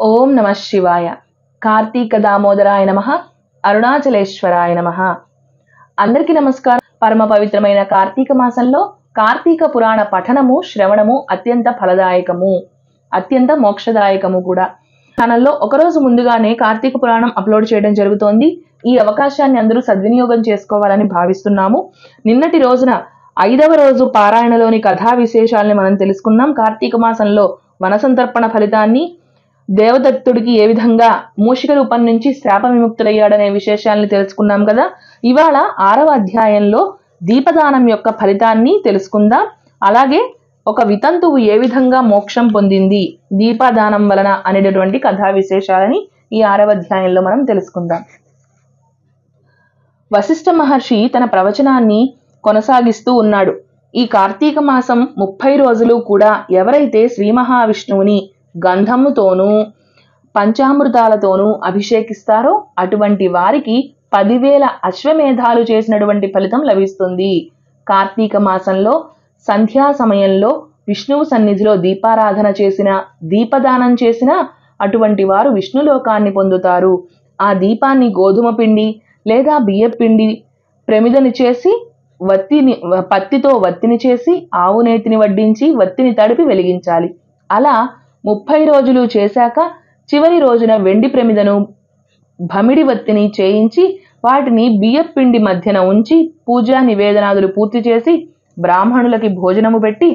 ఓం నమ శివాయ కార్తీక దామోదరాయ నమ అరుణాచలేశ్వరాయ నమ అందరికీ నమస్కారం పరమ పవిత్రమైన కార్తీక మాసంలో కార్తీక పురాణ పఠనము శ్రవణము అత్యంత ఫలదాయకము అత్యంత మోక్షదాయకము కూడా ఛానల్లో ఒకరోజు ముందుగానే కార్తీక పురాణం అప్లోడ్ చేయడం జరుగుతోంది ఈ అవకాశాన్ని అందరూ సద్వినియోగం చేసుకోవాలని భావిస్తున్నాము నిన్నటి రోజున ఐదవ రోజు పారాయణలోని కథా విశేషాలని మనం తెలుసుకున్నాం కార్తీక మాసంలో వనసంతర్పణ ఫలితాన్ని దేవదత్తుడికి ఏ విధంగా మూషిక రూపం నుంచి శాప విముక్తుడయ్యాడనే విశేషాలను తెలుసుకున్నాం కదా ఇవాళ ఆరవ అధ్యాయంలో దీపదానం యొక్క ఫలితాన్ని తెలుసుకుందాం అలాగే ఒక వితంతువు ఏ విధంగా మోక్షం పొందింది దీపదానం వలన అనేటటువంటి కథా విశేషాలని ఈ ఆరవ అధ్యాయంలో మనం తెలుసుకుందాం వశిష్ఠ మహర్షి తన ప్రవచనాన్ని కొనసాగిస్తూ ఉన్నాడు ఈ కార్తీక మాసం ముప్పై రోజులు కూడా ఎవరైతే శ్రీ మహావిష్ణువుని గంధముతోనూ పంచామృతాలతోనూ అభిషేకిస్తారో అటువంటి వారికి పదివేల అశ్వమేధాలు చేసినటువంటి ఫలితం లభిస్తుంది కార్తీక మాసంలో సంధ్యా సమయంలో విష్ణువు సన్నిధిలో దీపారాధన చేసిన దీపదానం చేసిన అటువంటి వారు విష్ణులోకాన్ని పొందుతారు ఆ దీపాన్ని గోధుమ పిండి లేదా బియ్యం పిండి ప్రమిదని చేసి వత్తిని పత్తితో వత్తిని చేసి ఆవు నేతిని వడ్డించి వత్తిని తడిపి వెలిగించాలి అలా ముప్పై రోజులు చేశాక చివరి రోజున వెండి ప్రమిదను భమిడి వత్తిని చేయించి వాటిని బియ్యపిండి మధ్యన ఉంచి పూజా నివేదనాదులు పూర్తి చేసి బ్రాహ్మణులకి భోజనము పెట్టి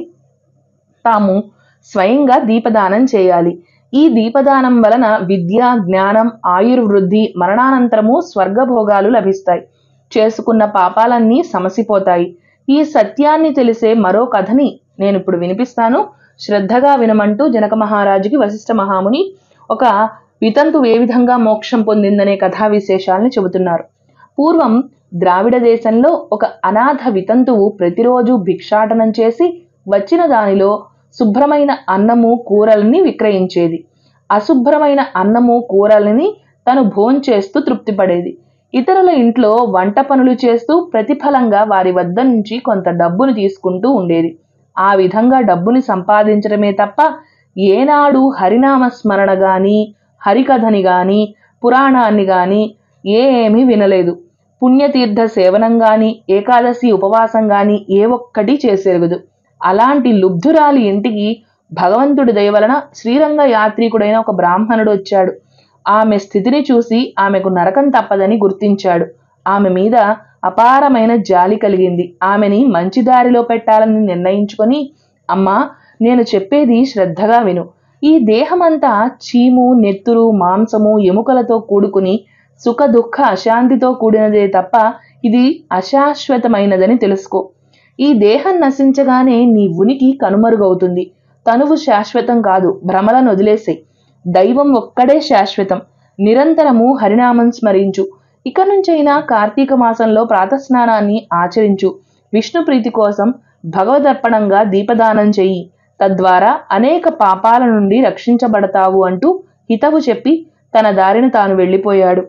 తాము స్వయంగా దీపదానం చేయాలి ఈ దీపదానం వలన విద్య జ్ఞానం ఆయుర్వృద్ధి మరణానంతరము స్వర్గభోగాలు లభిస్తాయి చేసుకున్న పాపాలన్నీ సమసిపోతాయి ఈ సత్యాన్ని తెలిసే మరో కథని నేను ఇప్పుడు వినిపిస్తాను శ్రద్ధగా వినమంటూ జనక మహారాజుకి వశిష్ఠ మహాముని ఒక వితంతు ఏ విధంగా మోక్షం పొందిందనే కథా విశేషాలను చెబుతున్నారు పూర్వం ద్రావిడ దేశంలో ఒక అనాథ వితంతువు ప్రతిరోజు భిక్షాటనం చేసి వచ్చిన దానిలో శుభ్రమైన అన్నము కూరల్ని విక్రయించేది అశుభ్రమైన అన్నము కూరలని తను భోంచేస్తూ తృప్తిపడేది ఇతరుల ఇంట్లో వంట పనులు చేస్తూ ప్రతిఫలంగా వారి వద్ద నుంచి కొంత డబ్బును తీసుకుంటూ ఉండేది ఆ విధంగా డబ్బుని సంపాదించడమే తప్ప ఏనాడు హరినామ స్మరణ గాని హరికథని గాని పురాణాన్ని గాని ఏమీ వినలేదు పుణ్యతీర్థ సేవనం గాని ఏకాదశి ఉపవాసం గాని ఏ ఒక్కటి చేసేరగదు అలాంటి లుబ్ధురాలి ఇంటికి భగవంతుడి దయ వలన శ్రీరంగ యాత్రికుడైన ఒక బ్రాహ్మణుడు వచ్చాడు ఆమె స్థితిని చూసి ఆమెకు నరకం తప్పదని గుర్తించాడు ఆమె మీద అపారమైన జాలి కలిగింది ఆమెని మంచి దారిలో పెట్టాలని నిర్ణయించుకొని అమ్మా నేను చెప్పేది శ్రద్ధగా విను ఈ దేహమంతా చీము నెత్తురు మాంసము ఎముకలతో కూడుకుని సుఖ దుఃఖ అశాంతితో కూడినదే తప్ప ఇది అశాశ్వతమైనదని తెలుసుకో ఈ దేహం నశించగానే నీ ఉనికి కనుమరుగవుతుంది తనువు శాశ్వతం కాదు భ్రమలను వదిలేసేయి దైవం ఒక్కడే శాశ్వతం నిరంతరము హరినామం స్మరించు ఇక నుంచైనా కార్తీక మాసంలో ప్రాతస్నానాన్ని ఆచరించు విష్ణు ప్రీతి కోసం భగవదర్పణంగా దీపదానం చెయ్యి తద్వారా అనేక పాపాల నుండి రక్షించబడతావు అంటూ హితవు చెప్పి తన దారిన తాను వెళ్ళిపోయాడు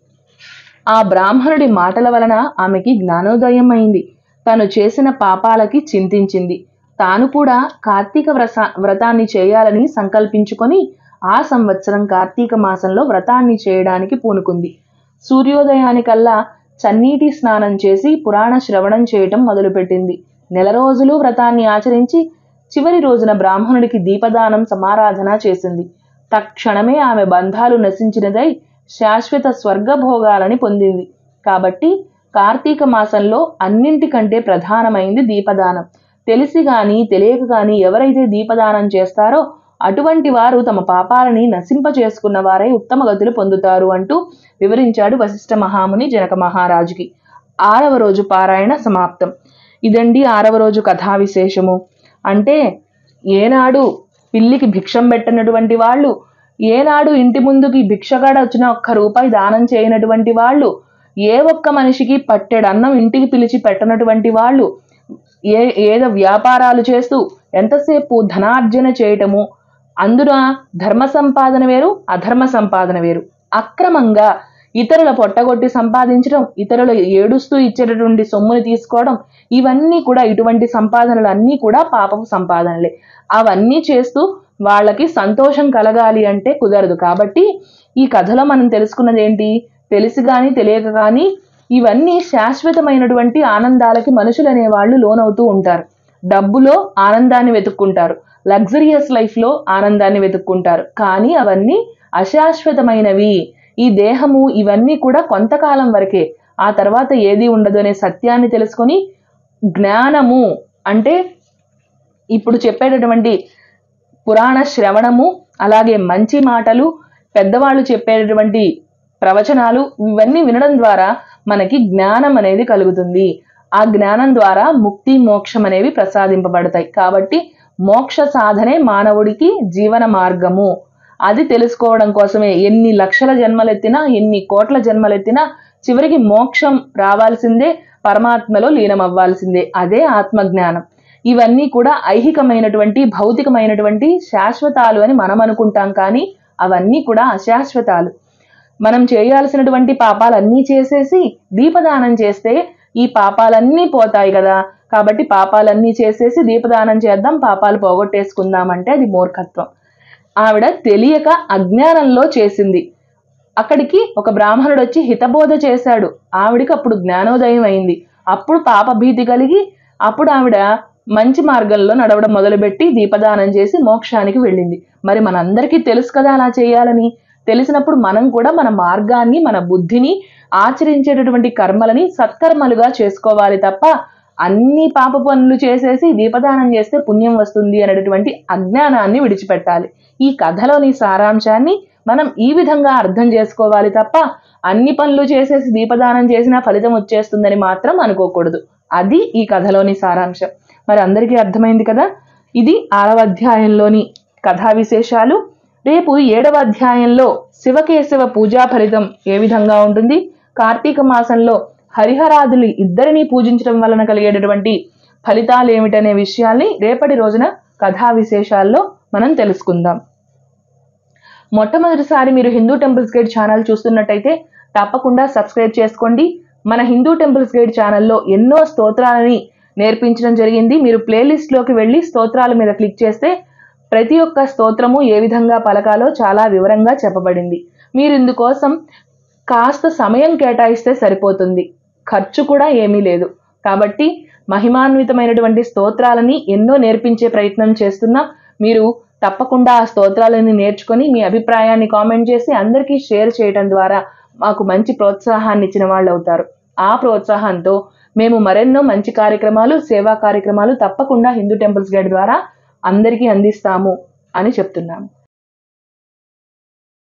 ఆ బ్రాహ్మణుడి మాటల వలన ఆమెకి జ్ఞానోదయం అయింది తను చేసిన పాపాలకి చింతించింది తాను కూడా కార్తీక వ్రస వ్రతాన్ని చేయాలని సంకల్పించుకొని ఆ సంవత్సరం కార్తీక మాసంలో వ్రతాన్ని చేయడానికి పూనుకుంది సూర్యోదయానికల్లా చన్నీటి స్నానం చేసి పురాణ శ్రవణం చేయటం మొదలుపెట్టింది నెల రోజులు వ్రతాన్ని ఆచరించి చివరి రోజున బ్రాహ్మణుడికి దీపదానం సమారాధన చేసింది తక్షణమే ఆమె బంధాలు నశించినదై శాశ్వత స్వర్గభోగాలని పొందింది కాబట్టి కార్తీక మాసంలో అన్నింటికంటే ప్రధానమైంది దీపదానం తెలిసి గాని తెలియక గాని ఎవరైతే దీపదానం చేస్తారో అటువంటి వారు తమ పాపాలని నశింపచేసుకున్న వారై ఉత్తమ గతులు పొందుతారు అంటూ వివరించాడు వశిష్ఠ మహాముని జనక మహారాజుకి ఆరవ రోజు పారాయణ సమాప్తం ఇదండి ఆరవ రోజు కథా విశేషము అంటే ఏనాడు పిల్లికి భిక్షం పెట్టనటువంటి వాళ్ళు ఏనాడు ఇంటి ముందుకి భిక్షగాడ వచ్చిన ఒక్క రూపాయి దానం చేయనటువంటి వాళ్ళు ఏ ఒక్క మనిషికి పట్టెడు అన్నం ఇంటికి పిలిచి పెట్టనటువంటి వాళ్ళు ఏ ఏదో వ్యాపారాలు చేస్తూ ఎంతసేపు ధనార్జన చేయటము అందున ధర్మ సంపాదన వేరు అధర్మ సంపాదన వేరు అక్రమంగా ఇతరుల పొట్టగొట్టి సంపాదించడం ఇతరుల ఏడుస్తూ ఇచ్చేటటువంటి సొమ్ముని తీసుకోవడం ఇవన్నీ కూడా ఇటువంటి సంపాదనలు అన్నీ కూడా పాపపు సంపాదనలే అవన్నీ చేస్తూ వాళ్ళకి సంతోషం కలగాలి అంటే కుదరదు కాబట్టి ఈ కథలో మనం తెలుసుకున్నది ఏంటి తెలిసి కానీ తెలియక కానీ ఇవన్నీ శాశ్వతమైనటువంటి ఆనందాలకి మనుషులు అనేవాళ్ళు లోనవుతూ ఉంటారు డబ్బులో ఆనందాన్ని వెతుక్కుంటారు లగ్జరియస్ లైఫ్లో ఆనందాన్ని వెతుక్కుంటారు కానీ అవన్నీ అశాశ్వతమైనవి ఈ దేహము ఇవన్నీ కూడా కొంతకాలం వరకే ఆ తర్వాత ఏది ఉండదు అనే సత్యాన్ని తెలుసుకొని జ్ఞానము అంటే ఇప్పుడు చెప్పేటటువంటి పురాణ శ్రవణము అలాగే మంచి మాటలు పెద్దవాళ్ళు చెప్పేటటువంటి ప్రవచనాలు ఇవన్నీ వినడం ద్వారా మనకి జ్ఞానం అనేది కలుగుతుంది ఆ జ్ఞానం ద్వారా ముక్తి మోక్షం అనేవి ప్రసాదింపబడతాయి కాబట్టి మోక్ష సాధనే మానవుడికి జీవన మార్గము అది తెలుసుకోవడం కోసమే ఎన్ని లక్షల జన్మలెత్తినా ఎన్ని కోట్ల జన్మలెత్తినా చివరికి మోక్షం రావాల్సిందే పరమాత్మలో లీనమవ్వాల్సిందే అదే ఆత్మజ్ఞానం ఇవన్నీ కూడా ఐహికమైనటువంటి భౌతికమైనటువంటి శాశ్వతాలు అని మనం అనుకుంటాం కానీ అవన్నీ కూడా అశాశ్వతాలు మనం చేయాల్సినటువంటి పాపాలన్నీ చేసేసి దీపదానం చేస్తే ఈ పాపాలన్నీ పోతాయి కదా కాబట్టి పాపాలన్నీ చేసేసి దీపదానం చేద్దాం పాపాలు పోగొట్టేసుకుందాం అంటే అది మూర్ఖత్వం ఆవిడ తెలియక అజ్ఞానంలో చేసింది అక్కడికి ఒక బ్రాహ్మణుడు వచ్చి హితబోధ చేశాడు ఆవిడికి అప్పుడు జ్ఞానోదయం అయింది అప్పుడు పాప భీతి కలిగి అప్పుడు ఆవిడ మంచి మార్గంలో నడవడం మొదలుపెట్టి దీపదానం చేసి మోక్షానికి వెళ్ళింది మరి మనందరికీ తెలుసు కదా అలా చేయాలని తెలిసినప్పుడు మనం కూడా మన మార్గాన్ని మన బుద్ధిని ఆచరించేటటువంటి కర్మలని సత్కర్మలుగా చేసుకోవాలి తప్ప అన్ని పాప పనులు చేసేసి దీపదానం చేస్తే పుణ్యం వస్తుంది అనేటటువంటి అజ్ఞానాన్ని విడిచిపెట్టాలి ఈ కథలోని సారాంశాన్ని మనం ఈ విధంగా అర్థం చేసుకోవాలి తప్ప అన్ని పనులు చేసేసి దీపదానం చేసినా ఫలితం వచ్చేస్తుందని మాత్రం అనుకోకూడదు అది ఈ కథలోని సారాంశం మరి అందరికీ అర్థమైంది కదా ఇది ఆరవ అధ్యాయంలోని కథా విశేషాలు రేపు ఏడవ అధ్యాయంలో శివకేశవ పూజా ఫలితం ఏ విధంగా ఉంటుంది కార్తీక మాసంలో హరిహరాదులు ఇద్దరిని పూజించడం వలన కలిగేటటువంటి ఫలితాలు ఏమిటనే విషయాల్ని రేపటి రోజున కథా విశేషాల్లో మనం తెలుసుకుందాం మొట్టమొదటిసారి మీరు హిందూ టెంపుల్స్ గైడ్ ఛానల్ చూస్తున్నట్టయితే తప్పకుండా సబ్స్క్రైబ్ చేసుకోండి మన హిందూ టెంపుల్స్ గైడ్ ఛానల్లో ఎన్నో స్తోత్రాలని నేర్పించడం జరిగింది మీరు ప్లేలిస్ట్లోకి వెళ్ళి స్తోత్రాల మీద క్లిక్ చేస్తే ప్రతి ఒక్క స్తోత్రము ఏ విధంగా పలకాలో చాలా వివరంగా చెప్పబడింది మీరు ఇందుకోసం కాస్త సమయం కేటాయిస్తే సరిపోతుంది ఖర్చు కూడా ఏమీ లేదు కాబట్టి మహిమాన్వితమైనటువంటి స్తోత్రాలని ఎన్నో నేర్పించే ప్రయత్నం చేస్తున్నా మీరు తప్పకుండా ఆ స్తోత్రాలని నేర్చుకొని మీ అభిప్రాయాన్ని కామెంట్ చేసి అందరికీ షేర్ చేయడం ద్వారా మాకు మంచి ప్రోత్సాహాన్ని ఇచ్చిన వాళ్ళు అవుతారు ఆ ప్రోత్సాహంతో మేము మరెన్నో మంచి కార్యక్రమాలు సేవా కార్యక్రమాలు తప్పకుండా హిందూ టెంపుల్స్ గైడ్ ద్వారా అందరికీ అందిస్తాము అని చెప్తున్నాము